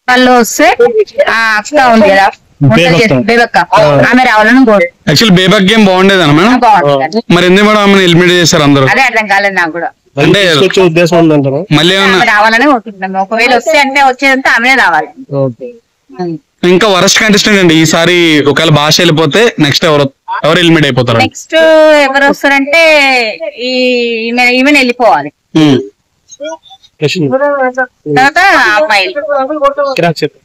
వాళ్ళు వస్తే ఆ అక్క ఉంది కదా బేబక్క. బేబక్క ఆమె రావాలని కోరు యాక్చువల్ బేబాక్ గేమ్ బాగుండేదన్న మేడం బాగుంటుంది మరి ఎందుకు మేడం ఆమెను ఎలిమినేట్ చేశారు అందరూ అదే అర్థం కాలేదు నాకు కూడా అంటే తీసుకొచ్చే ఉద్దేశం ఉందంటారా మళ్ళీ ఏమన్నా ఆమె రావాలని కోరుకుంటున్నాం ఒకవేళ వస్తే అంటే వచ్చేదంతా ఆమెనే రావాలి ఓకే ఇంకా వరస్ట్ కంటెస్టెంట్ అండి ఈసారి ఒకవేళ భాష వెళ్ళిపోతే నెక్స్ట్ ఎవరు ఎవరు ఎలిమినేట్ అయిపోతారు నెక్స్ట్ ఎవరు వస్తారంటే ఈ ఈమె ఈమెను వెళ్ళిపోవాలి ఉమ్. క్వశ్చన్ తర్వాత అమ్మాయిలు కిరాక్ చెప్పు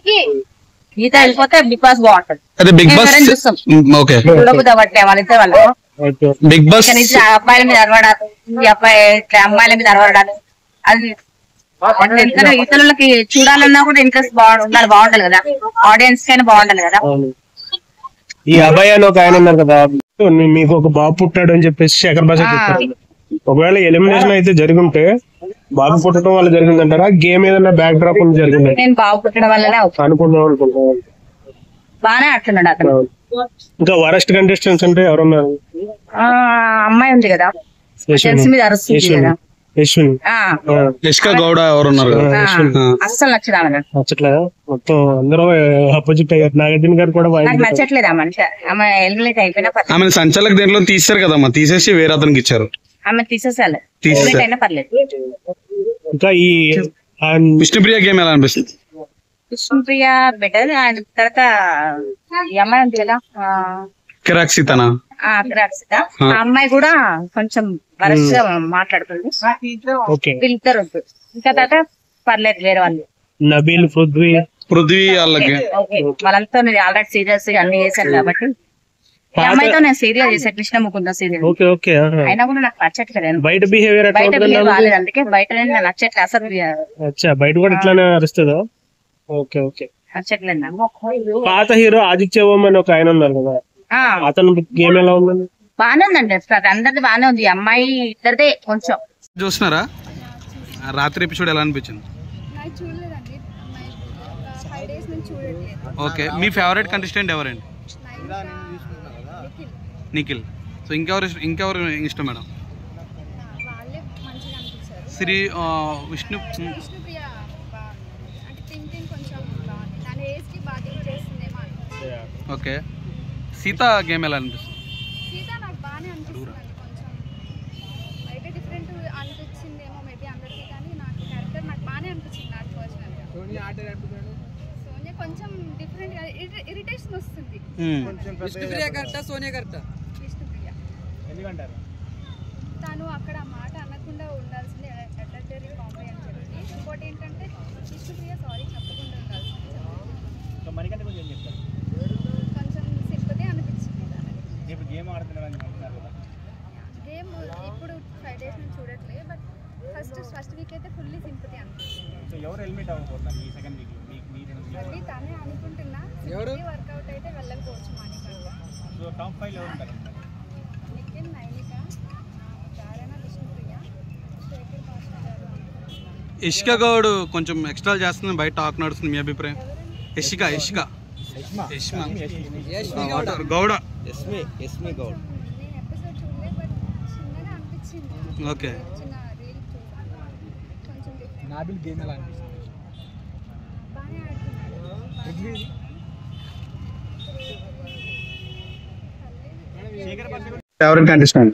గీత వెళ్ళిపోతే బిగ్ బాస్ బాగుంటది అదే బిగ్ బాస్ ఎవరైనా చూస్తాం. ఓకే చూడబుద్ధి అవ్వట్లే వాళ్ళిద్దరు వాళ్ళు ఓకే బిగ్ బాస్ ఇక్కడ నుంచి ఆ అబ్బాయిల మీద అరవడాలు ఈ అబ్బాయి ఇట్లా అమ్మాయిల మీద అరవడాలు అది అంటే ఎందుకంటే ఇతరులకి చూడాలన్నా కూడా ఇంట్రెస్ట్ బాగు ఉండాలి బాగుండాలి కదా ఆడియన్స్ కైనా బాగుండాలి కదా అవును ఈ అబ్బాయి అని ఒక ఆయన ఉన్నారు కదా మీ- మీకు ఒక బాబు పుట్టాడు అని చెప్పేసి శేఖర్ భాష చెప్పారు ఒకవేళ ఎలిమినేషన్ అయితే జరుగుంటే బాబు పుట్టడం వల్ల జరిగిందంటారా గేమ్ ఏదైనా బ్యాక్ డ్రాప్ ఉంది జరిగింది నేను బాగు పుట్టడం వల్లనే అవుతుంది అనుకుందాం అనుకుంటున్నాను బాగానే ఆడుతున్నాడు అతను ఇంకా వరస్ట్ కంటెస్టెంట్స్ అంటే ఎవరున్నారు ఆ అమ్మాయి ఉంది కదా జెంట్స్ మీద అరుస్తుంది యశ్విన్ కదా యశ్విన్ ఆ, యష్కా గౌడ ఎవరు ఉన్నారు కదా ఆ, అస్సలు నచ్చదు ఆమె నాకు. నచ్చట్లేదా మొత్తం అందరూ ఆపోజిట్ అయ్యారు నాగార్జున గారు కూడా నాకు వాయించారు. నచ్చట్లేదు ఆ మనిషి ఆమె ఎలిమినేట్ అయిపోయినా పర్లేదు ఆమెను సంచాలక దేంట్లో తీసారు కదమ్మా తీసేసి వేరే అతనికి ఇచ్చారు ఆమె తీసేసాలి తీసేసారు. ఎలిమినేట్ అయినా పర్లేదు ఇంకా ఈ ఆ విష్ణుప్రియ గేమ్ ఎలా అనిపిస్తుంది విష్ణుప్రియ బెటర్ అండ్ తర్వాత ఈ అమ్మాయి ఉంది కదా ఆ, కిరాక్ సీతనా ఆ అగ్రాక్షిత ఆ అమ్మాయి కూడా కొంచెం వరసగా మాట్లాడుతుంది ఓకే వీళ్ళిద్దరు వద్దు ఇంకా తర్వాత పర్లేదు వేరే వాళ్ళు నబీల్ పృథ్వీ పృథ్వీ వాళ్ళకి ఓకే వాళ్ళంతా నేను ఆల్రెడీ సీరియల్స్ అన్ని చేశాను కాబట్టి ఈ పాత- అమ్మాయితో నేను సీరియల్ చేశాను Krishna Mukunda serial okay okay ఆహా. అయినా కూడా నాకు నచ్చట్లేదు బయట బిహేవియర్ ఎట్లా బయట ఉంటుంది బిహేవ్ బాగాలేదు అందుకే బయట నాకు నచ్చట్లేదు అసలు అచ్చా బయట కూడా ఇట్లానే అరుస్తుందా ఓకే ఓకే నచ్చట్లేదు నాకు పాత హీరో ఆదిత్య ఓం అని ఒక ఆయన ఉన్నారు కదా ఆ, అతను గేమ్ ఎలా ఉందండి బాగానే ఉందండి ప్రతి అందరిది బాగానే ఉంది ఈ అమ్మాయి ఇద్దరిదే కొంచెం చూస్తున్నారా రాత్రి ఎపిసోడ్ ఎలా అనిపించింది నాకు చూడలేదండి అమ్మాయి ఫైవ్ డేస్ నుంచి చూడట్లేదు ఓకే మీ ఫేవరెట్ కంటెస్టెంట్ ఎవరండి నైన్కా నిఖిల్ నిఖిల్ సో ఇంకెవరు ఇష్టం- ఇంకెవరు ఇష్టం మేడం వాళ్ళే మంచిగా అనిపించారు శ్రీ ఆ, విష్ణు విష్ణుప్రియ బాగుంది అంటే థింకింగ్ కొంచెం బాగుంది దాని ఏజ్కి బాగా థింక్ చేస్తుందేమో అనిపించింది ఓకే సీత గేమ్ ఎలా అనిపిస్తుంది సీత నాకు బాగానే అనిపిస్తుంది కొంచెం బయట డిఫరెంట్ అనిపించిందేమో మేబీ అందరికీ కానీ నాకు క్యారెక్టర్ నాకు బాగానే అనిపించింది నాకు పర్సనల్గా సోనియా కొంచెం డిఫరెంట్గా ఇరిటేషన్ వస్తుంది మ్మ్. విష్ణుప్రియ కరెక్టా సోనియా కరెక్టా విష్ణుప్రియ తను అక్కడ ఆ మాట అనకుండా ఉండాల్సింది అడ్డటరీ కామెడీ అని చెప్పి ఇంకోటి ఏంటంటే విష్ణుప్రియ సారీ చెప్పకుండా ఉండాల్సింది కొంచెం సింపతి అనిపించింది గేమ్ ఇప్పుడు ఫైవ్ డేస్ నుంచి చూడట్లేదు బట్ ఫస్ట్ ఫస్ట్ వీక్ అయితే ఫుల్లీ సింపతి అనిపించింది మళ్ళీ తనే అనుకుంటున్నా ఎవరు? వర్కౌట్ అయితే వెళ్ళకపోవచ్చు మణికంట నిఖిల్ నైనిక చారణ విష్ణుప్రియ శేఖర్ భాష గారు అనుకుంటున్నాను ఇష్క గౌడ్ కొంచెం ఎక్స్ట్రా చేస్తుంది బయట టాక్ నడుస్తుంది మీ అభిప్రాయం ఇష్క ఇష్క ఇష్మ. ఆ, వాటర్. గౌడ ఎస్మి ఎస్మి గౌడ్ నేను ఎపిసోడ్ చూడలేదు బట్ చిన్నగా అనిపించింది ఓకే చిన్న రీల్ చూసాను కొంచెం different. నాబిల్ గేమ్ ఎలా అనిపిస్తుంది బాగానే ఆడుతున్నాడు favourite contestant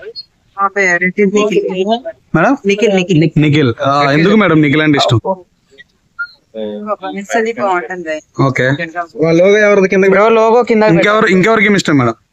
madam Nikhil Nikhil Nikhil ఆ, ఎందుకు మేడం నిఖిల్ అంటే ఇష్టం అది బాగుంటుంది ఓకే లోగో ఎవరిది కింద లోగో కింద ఇంకెవరు ఇంకెవరికి ఏమి ఇష్టం మేడం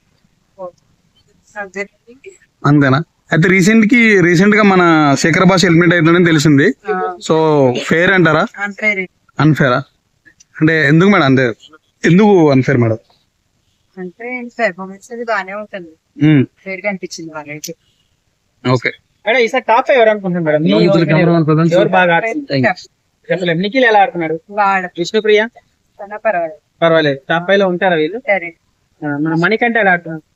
అంతేనా అయితే రీసెంట్ కి రీసెంట్ గా మన శేఖర్ భాష ఎలిమినేట్ అవుతుందని తెలిసింది సో ఫేర్ అంటారా అంటే అన్ఫేరా అంటే ఎందుకు మేడం అంతే ఎందుకు అన్ఫేర్ మేడం అంటే పెర్ఫార్మెన్స్ అది బాగానే ఉంటుంది మ్మ్. వేడిగా అనిపించింది వాళ్ళకి ఓకే మేడం ఈసారి టాప్ ఫైవ్ ఎవరు అనుకుంటున్నారు మేడం మీ ఒపీనియన్ ఎవరు బాగా ఆడుతున్నారు చెప్పలేము నిఖిల్ ఎలా ఆడుతున్నాడు వాళ్ళ విష్ణుప్రియ కన్నా పర్వాలేదు పర్వాలేదు టాప్ ఫైవ్ లో ఉంటారా వీళ్ళు సరే ఆ, మన మణికంఠ ఎలా ఆడుతున్నారు